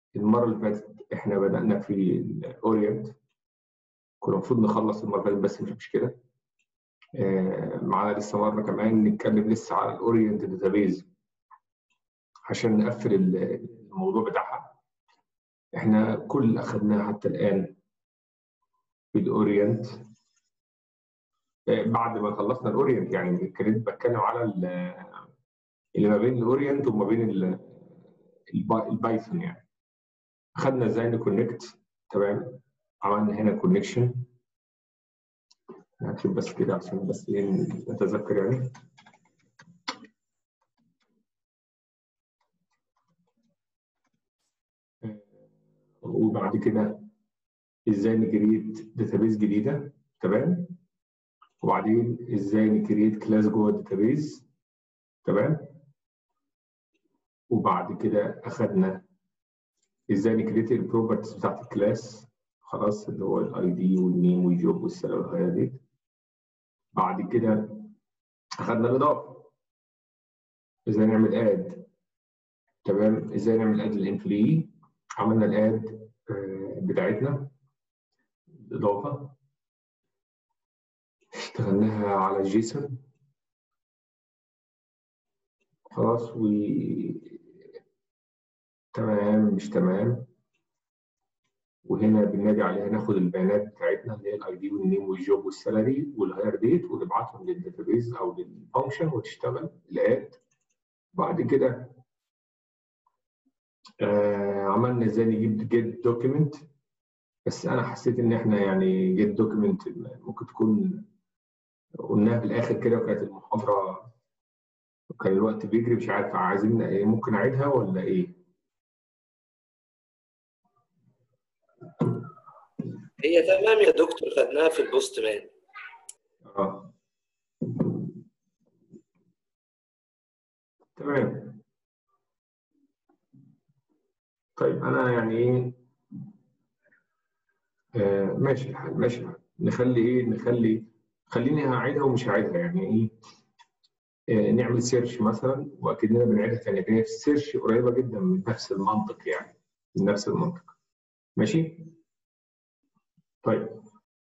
المره اللي فاتت احنا بدانا في الاورينت كنا المفروض نخلص المره اللي فاتت بس مش مشكله آه، معانا لسه مره كمان نتكلم لسه على الاورينت داتابيز عشان نقفل الموضوع بتاعها احنا كل اللي اخذناه حتى الان في الاورينت آه، بعد ما خلصنا الاورينت يعني كنت بتكلم على اللي ما بين الاورينت وما بين البايثون يعني خدنا ازاي نكونكت تمام عملنا هنا كونكشن هكتب بس كده عشان بس ايه نتذكر يعني وبعد كده ازاي نكريت داتابيز جديده تمام وبعدين ازاي نكريت كلاس جوه الداتابيز تمام وبعد كده اخدنا ازاي نكريت البروبرتيز بتاعت الكلاس خلاص اللي هو الاي دي والنيم والجوب والسنه والحاجات دي بعد كده اخدنا الاضافه ازاي نعمل اد تمام ازاي نعمل اد للامبلوي عملنا الاد بتاعتنا الاضافه اشتغلناها على جيسون خلاص و تمام مش تمام وهنا بننادي عليها ناخد البيانات بتاعتنا اللي هي الاي دي والنيم والجوب والسالري والهاير ديت ونبعتهم للداتابيز او للفانكشن وتشتغل الاد بعد كده آه عملنا ازاي نجيب جيت دوكيمنت بس انا حسيت ان احنا يعني جيت دوكيمنت ممكن تكون قلناها في الاخر كده وكانت المحاضره كان الوقت بيجري مش عارف عايزين ايه ممكن اعيدها ولا ايه؟ هي تمام يا دكتور خدناها في البوست مان اه تمام طيب انا يعني ايه آه ماشي الحال ماشي الحال نخلي ايه نخلي خليني هعيدها ومش هعيدها يعني ايه آه نعمل سيرش مثلا واكننا بنعيدها تاني لكن السيرش قريبه جدا من نفس المنطق يعني من نفس المنطق ماشي طيب